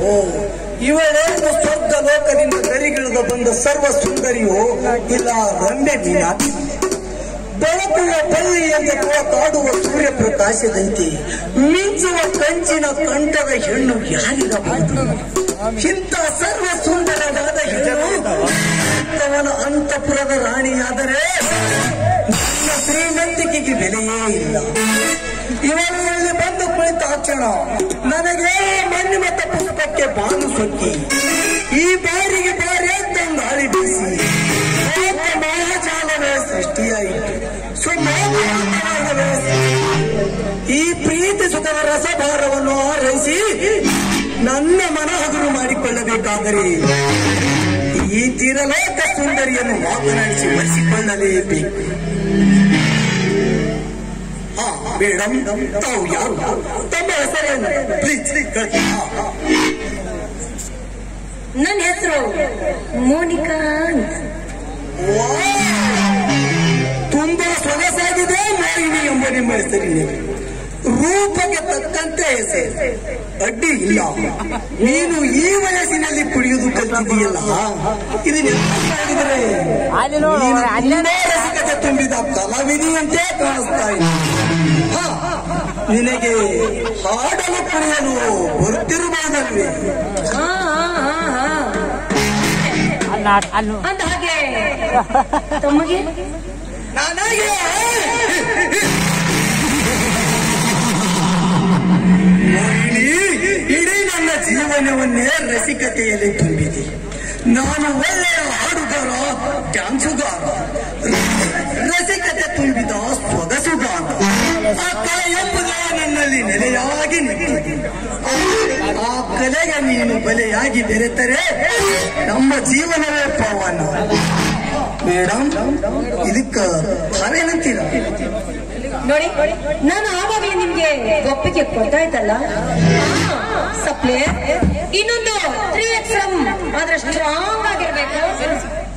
ಓ ಇವಳೇನು ಸ್ವರ್ಗ ಲೋಕದಿಂದ ಗರಿಗಿಳಿದ ಬಂದ ಸರ್ವ ಸುಂದರಿಯೋ ಇಲ್ಲ ರಂಬೆ ಮೀನಾಟಿ ಬೆಳಕುವ ಬಳ್ಳಿಯಂತೆ ಕಾಡುವ ಸೂರ್ಯ ಪ್ರಕಾಶದಂತೆ ಮಿಂಚುವ ಕಂಚಿನ ಕಂಠದ ಹೆಣ್ಣು ಯಾರಿರಬಹುದು ಇಂಥ ಸರ್ವ ಸುಂದರವಾದ ಹೆಣ್ಣು ಅವನ ಅಂತಪುರದ ರಾಣಿಯಾದರೆ ನನ್ನ ಶ್ರೀಮಂತಿಕೆಗೆ ಬೆಲೆಯೇ ಇಲ್ಲ ಇವಳು ಇಲ್ಲಿ ಬಂದು ಕುಳಿತ ಕ್ಷಣ ನನಗೆ ಮಣ್ಣಿಮತ ಪುಷ್ಪಕ್ಕೆ ಬಾನು ಸೊಕ್ಕಿ ಈ ಬಾರಿಗೆ ಬಾರಿ ತಂದು ಗಾಳಿ ಬೀಸಿ ಲೋಕ ಮಾಯಾಜಾಲವೇ ಸೃಷ್ಟಿಯಾಯಿತು ಸುಮಾರವೇ ಈ ಪ್ರೀತಿ ಸುಖದ ರಸಭಾರವನ್ನು ಆರೈಸಿ ನನ್ನ ಮನ ಹಗುರು ಮಾಡಿಕೊಳ್ಳಬೇಕಾದರೆ ಈ ತಿರಲೋಕ ಸುಂದರಿಯನ್ನು ಮಾತನಾಡಿಸಿ ವಹಿಸಿಕೊಳ್ಳಲೇಬೇಕು ಹಾ ಮೇಡಮ್ ತಾವು ಯಾರು ತಮ್ಮ ಹೆಸರೇನು ಪ್ಲೀಸ್ ನನ್ನ ಹೆಸರು ಮೋನಿಕಾ ಅಂತ ತುಂಬಾ ಸೊಗಸಾಗಿದೆ ಮೋಹಿನಿ ಎಂಬ ನಿಮ್ಮ ಹೆಸರಿನ ರೂಪಕ್ಕೆ ತಕ್ಕಂತೆ ಹೆಸರು ಅಡ್ಡಿ ಇಲ್ಲ ನೀನು ಈ ವಯಸ್ಸಿನಲ್ಲಿ ಕುಡಿಯುವುದು ಕಲ್ತಿದೆಯಲ್ಲ ಇದನ್ನೆಲ್ಲ ನೋಡಿದರೆ ಅಲ್ಲಿ ನೋಡು, ನೀನು ಅಲ್ಲೇ ತುಂಬಾ ರಸಿಕತೆ ತುಂಬಿದ ಕಲಾವಿದೆಯಂತೆ ಕಾಣಿಸ್ತಾ ಇದೆ ಹಾ, ನಿನಗೆ ಹಾಡಲು ಕುಡಿಯಲು ಗೊತ್ತಿರಬಹುದಲ್ವೇ ಹಾ ಹಾ ಹಾ ಹಾ ಅಲ್ಲ ಅಲ್ಲಿ ಅಂದ ಹಾಗೆ ತಮಗೆ ನನಗೆ ಮೋಹಿನಿ, ಇಡೀ ನನ್ನ ಜೀವನವನ್ನೇ ರಸಿಕತೆಯಲ್ಲಿ ತುಂಬಿದೆ ನಾನು ಒಳ್ಳೆಯ ಹಾಡುಗಾರ ಡ್ಯಾನ್ಸುಗಾರ ರಸಿಕತೆ ತುಂಬಿದ ಸೊಗಸುಗಾರ ಆ ಕಲೆ ಎಂಬುದೇ ನನ್ನಲ್ಲಿ ನೆಲೆಯಾಗಿ ನಿಂತಿದೆ ಆ- ಆ ಕಲೆಗೆ ನೀನು ಬಲೆಯಾಗಿ ಬೆರೆತರೆ ನಮ್ಮ ಜೀವನವೇ ಪವನ ಮೇಡಮ್ ಇದಕ್ಕ ತಾವೇನಂತೀರ ನೋಡಿ ನಾನು ಆವಾಗಲೇ ನಿಮ್ಗೆ ಒಪ್ಪಿಗೆ ಕೊಟ್ಟಾಯ್ತಲ್ಲ ಸಪ್ಲೆ ಇನ್ನೊಂದು ತ್ರೀ ಎಕ್ಸ್ ಆದ್ರೆ ಸ್ಟ್ರಾಂಗ್ ಆಗಿರ್ಬೇಕು